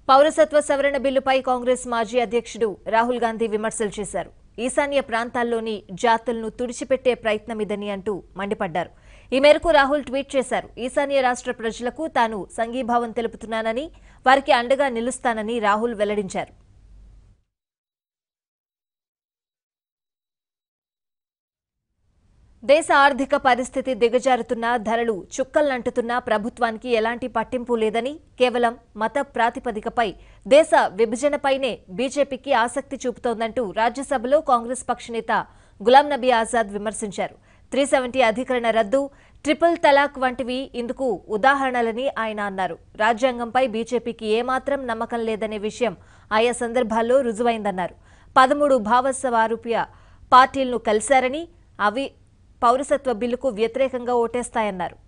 పౌరసత్వ సవరణ బిల్లుపై కాంగ్రెస్ మాజీ అధ్యక్షుడు రాహుల్ గాంధీ విమర్శలు చేశారు ఈశాన్య ప్రాంతాల్లోని జాతులను తుడిచిపెట్టే ప్రయత్నమిదని అంటూ మండిపడ్డారు ఈ మేరకు రాహుల్ ట్వీట్ చేశారు ఈశాన్య రాష్ట్ర ప్రజలకు తాను సంఘీభావం తెలుపుతున్నానని వారికి అండగా నిలుస్తానని రాహుల్ వెల్లడించారు దేశ ఆర్థిక పరిస్థితి దిగజారుతున్నా ధరలు చుక్కల్నంటుతున్నా ప్రభుత్వానికి ఎలాంటి పట్టింపు లేదని కేవలం మత ప్రాతిపదికపై దేశ విభజనపైనే బీజేపీకి ఆసక్తి చూపుతోందంటూ రాజ్యసభలో కాంగ్రెస్ పక్ష నేత గులాం నబీ ఆజాద్ విమర్శించారు త్రీ సెవెంటీ అధికరణ రద్దు ట్రిపుల్ తలాక్ వంటివి ఇందుకు ఉదాహరణలని ఆయన అన్నారు రాజ్యాంగంపై బీజేపీకి ఏమాత్రం నమ్మకం లేదనే విషయం ఆయా సందర్భాల్లో రుజువైందన్నారు పదమూడు భావస్వారూప్య పార్టీలను కలిశారని అవి పౌరసత్వ బిల్లుకు వ్యతిరేకంగా ఓటేస్తాయన్నారు